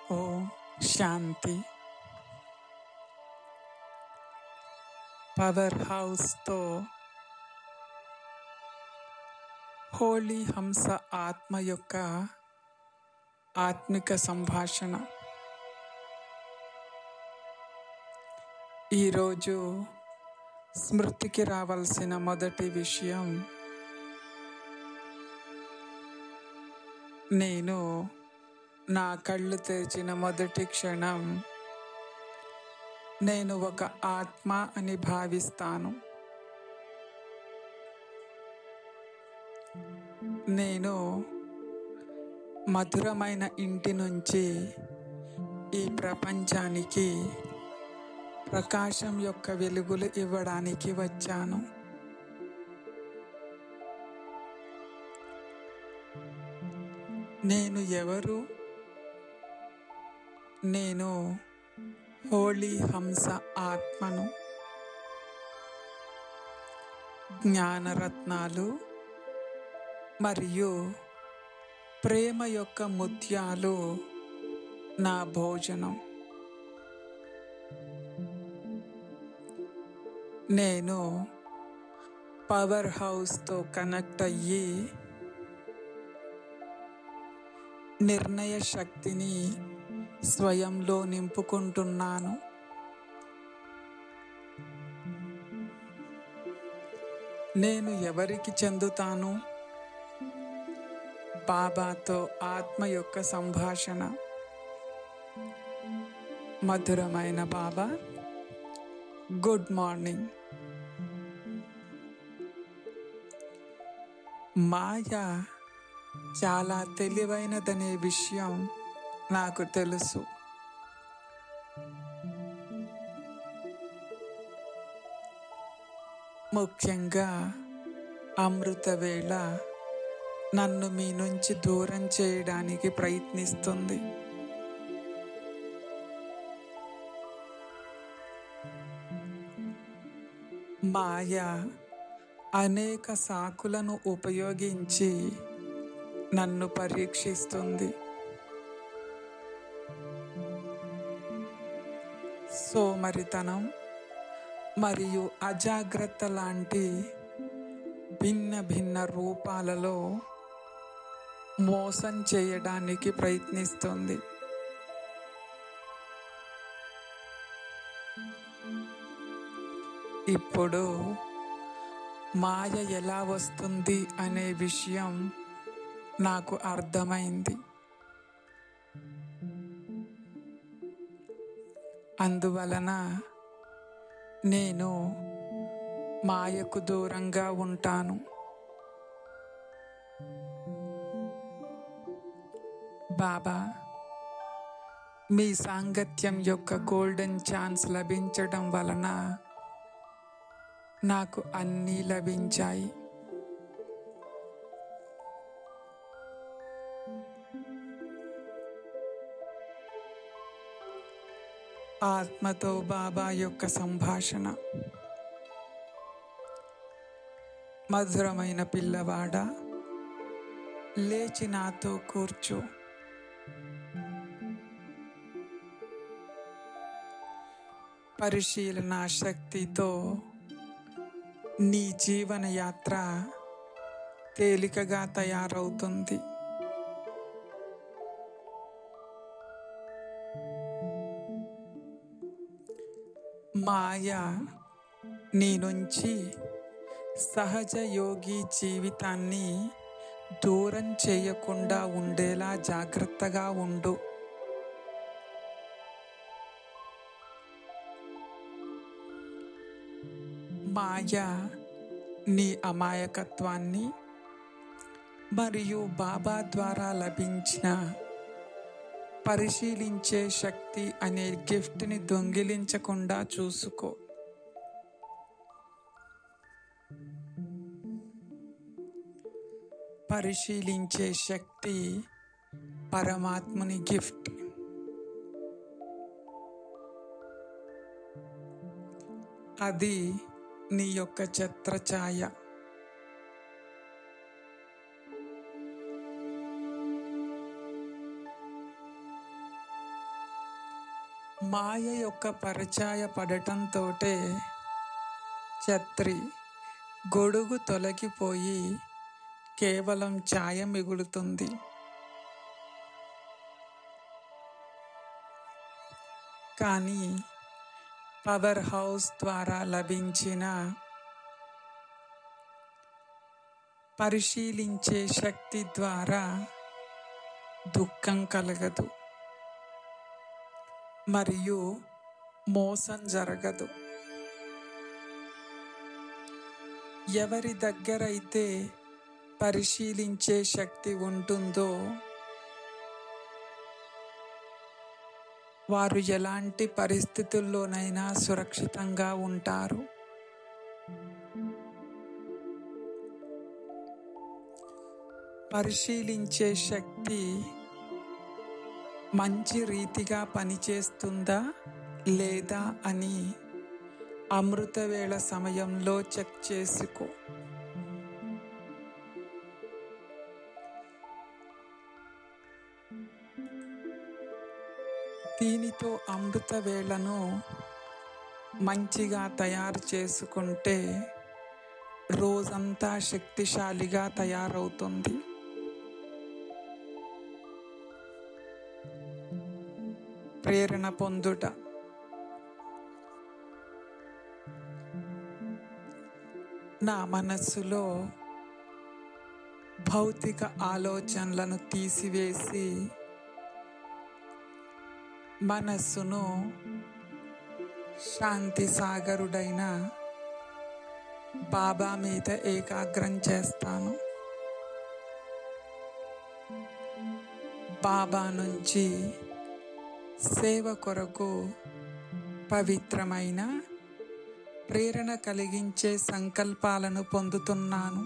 ఓ శాంతి power హౌస్తో Holi హంస ఆత్మ యొక్క ఆత్మిక సంభాషణ ఈరోజు స్మృతికి రావాల్సిన మొదటి విషయం నేను నా కళ్ళు తెరిచిన మొదటి క్షణం నేను ఒక ఆత్మ అని భావిస్తాను నేను మధురమైన ఇంటి నుంచి ఈ ప్రపంచానికి ప్రకాశం యొక్క వెలుగులు ఇవ్వడానికి వచ్చాను నేను ఎవరు నేను హోలీ హంస ఆత్మను జ్ఞానరత్నాలు మరియు ప్రేమ యొక్క ముత్యాలు నా భోజనం నేను పవర్ హౌస్తో కనెక్ట్ అయ్యి నిర్ణయ శక్తిని స్వయంలో నింపుకుంటున్నాను నేను ఎవరికి చెందుతాను బాబాతో ఆత్మ యొక్క సంభాషణ మధురమైన బాబా గుడ్ మార్నింగ్ మాయ చాలా తెలివైనదనే విషయం నాకు తెలుసు ముఖ్యంగా అమృత వేళ నన్ను మీ నుంచి దూరం చేయడానికి ప్రయత్నిస్తుంది మాయ అనేక సాకులను ఉపయోగించి నన్ను పరీక్షిస్తుంది సోమరితనం మరియు అజాగ్రత్త లాంటి భిన్న భిన్న రూపాలలో మోసం చేయడానికి ప్రయత్నిస్తుంది ఇప్పుడు మాయ ఎలా వస్తుంది అనే విషయం నాకు అర్థమైంది అందువలన నేను మాయకు దూరంగా ఉంటాను బాబా మీ సాంగత్యం యొక్క గోల్డెన్ ఛాన్స్ లభించడం వలన నాకు అన్నీ లభించాయి ఆత్మతో బాబా యొక్క సంభాషణ మధురమైన పిల్లవాడ లేచి నాతో కూర్చో పరిశీలన శక్తితో నీ జీవన యాత్ర తేలికగా తయారవుతుంది మాయ నీ నుంచి సహజ యోగి జీవితాన్ని దూరం చేయకుండా ఉండేలా జాగ్రత్తగా ఉండు మాయ నీ అమాయకత్వాన్ని మరియు బాబా ద్వారా లభించిన పరిశీలించే శక్తి అనే గిఫ్ట్ని దొంగిలించకుండా చూసుకో పరిశీలించే శక్తి పరమాత్ముని గిఫ్ట్ అది నీ యొక్క ఛత్రఛాయ మాయ యొక్క పరిచయ పడటంతోటే ఛత్రి గొడుగు తొలగిపోయి కేవలం ఛాయ మిగులుతుంది కానీ పవర్ హౌస్ ద్వారా లభించిన పరిశీలించే శక్తి ద్వారా దుఃఖం కలగదు మరియు మోసం జరగదు ఎవరి దగ్గరైతే పరిశీలించే శక్తి ఉంటుందో వారు ఎలాంటి పరిస్థితుల్లోనైనా సురక్షితంగా ఉంటారు పరిశీలించే శక్తి మంచి రీతిగా పనిచేస్తుందా లేదా అని అమృతవేళ సమయంలో చెక్ చేసుకో దీనితో అమృత వేళను మంచిగా తయారు చేసుకుంటే రోజంతా శక్తిశాలిగా తయారవుతుంది ప్రేరణ పొందుట నా మనస్సులో భౌతిక ఆలోచనలను తీసివేసి మనస్సును శాంతి సాగరుడైన బాబా మీద ఏకాగ్రం చేస్తాను బాబా నుంచి సేవ కొరకు పవిత్రమైన ప్రేరణ కలిగించే సంకల్పాలను పొందుతున్నాను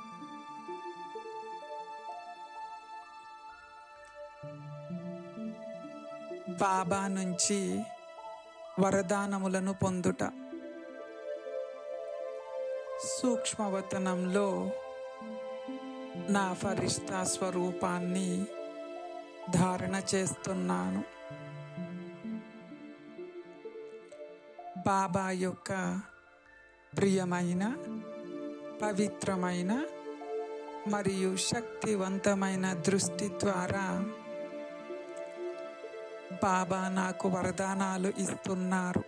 బాబా నుంచి వరదానములను పొందుట సూక్ష్మవతనంలో నా ఫరిష్తా స్వరూపాన్ని ధారణ చేస్తున్నాను బాబా యొక్క ప్రియమైన పవిత్రమైన మరియు శక్తివంతమైన దృష్టి ద్వారా బాబా నాకు వరదానాలు ఇస్తున్నారు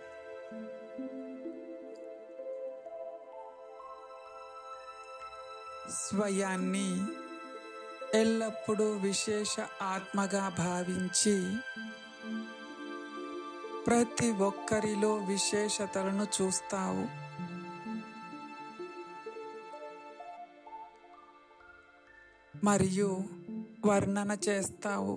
స్వయాన్ని ఎల్లప్పుడూ విశేష ఆత్మగా భావించి ప్రతి ఒక్కరిలో విశేషతలను చూస్తావు మరియు వర్ణన చేస్తావు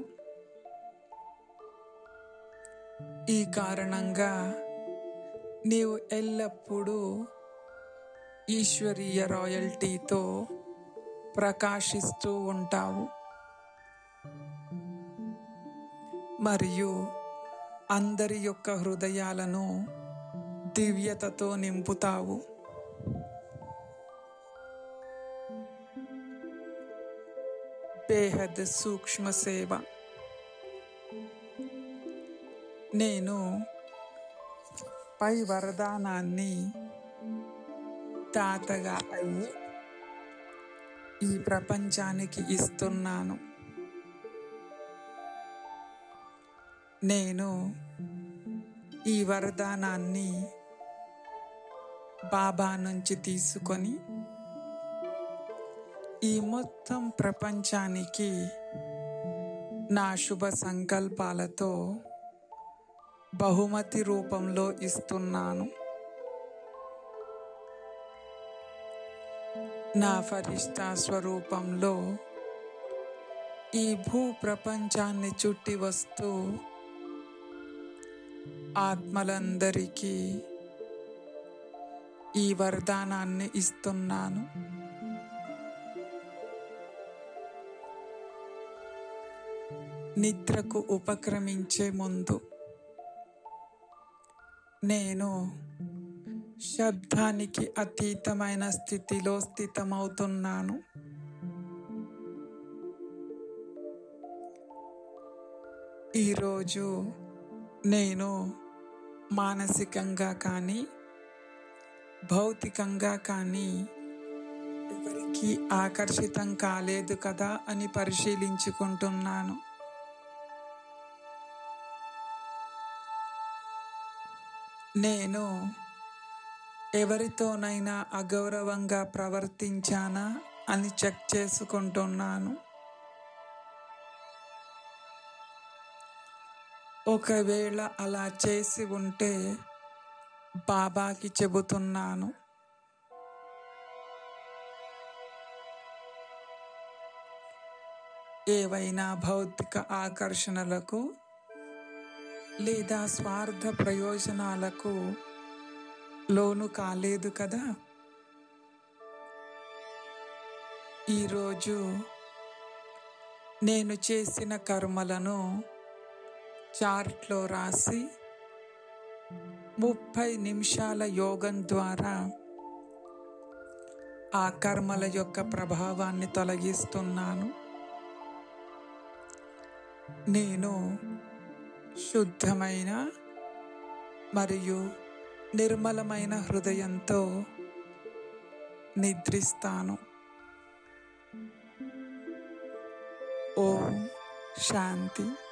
ఈ కారణంగా నీవు ఎల్లప్పుడూ ఈశ్వరీయ రాయల్టీతో ప్రకాశిస్తూ ఉంటావు మరియు అందరి యొక్క హృదయాలను దివ్యతతో నింపుతావు బేహద్ సూక్ష్మ సేవ నేను పై వరదానాన్ని తాతగా అయ్యి ఈ ప్రపంచానికి ఇస్తున్నాను నేను ఈ వరదానాన్ని బాబా నుంచి తీసుకొని ఈ మొత్తం ప్రపంచానికి నా శుభ సంకల్పాలతో బహుమతి రూపంలో ఇస్తున్నాను నా ఫరిష్తా స్వరూపంలో ఈ భూ ప్రపంచాన్ని చుట్టి వస్తూ ఆత్మలందరికీ ఈ వరదానాన్ని ఇస్తున్నాను నిద్రకు ఉపక్రమించే ముందు నేను శబ్దానికి అతీతమైన స్థితిలో స్థితమవుతున్నాను ఈరోజు నేను మానసికంగా కానీ భౌతికంగా కానీ ఎవరికి ఆకర్షితం కాలేదు కదా అని పరిశీలించుకుంటున్నాను నేను ఎవరితోనైనా అగౌరవంగా ప్రవర్తించానా అని చెక్ చేసుకుంటున్నాను ఒకవేళ అలా చేసి ఉంటే బాబాకి చెబుతున్నాను ఏవైనా భౌతిక ఆకర్షణలకు లేదా స్వార్థ ప్రయోజనాలకు లోను కాలేదు కదా ఈరోజు నేను చేసిన కర్మలను చార్ట్లో రాసి ముప్పై నిమిషాల యోగం ద్వారా ఆ కర్మల యొక్క ప్రభావాన్ని తొలగిస్తున్నాను నేను శుద్ధమైన మరియు నిర్మలమైన హృదయంతో నిద్రిస్తాను ఓం శాంతి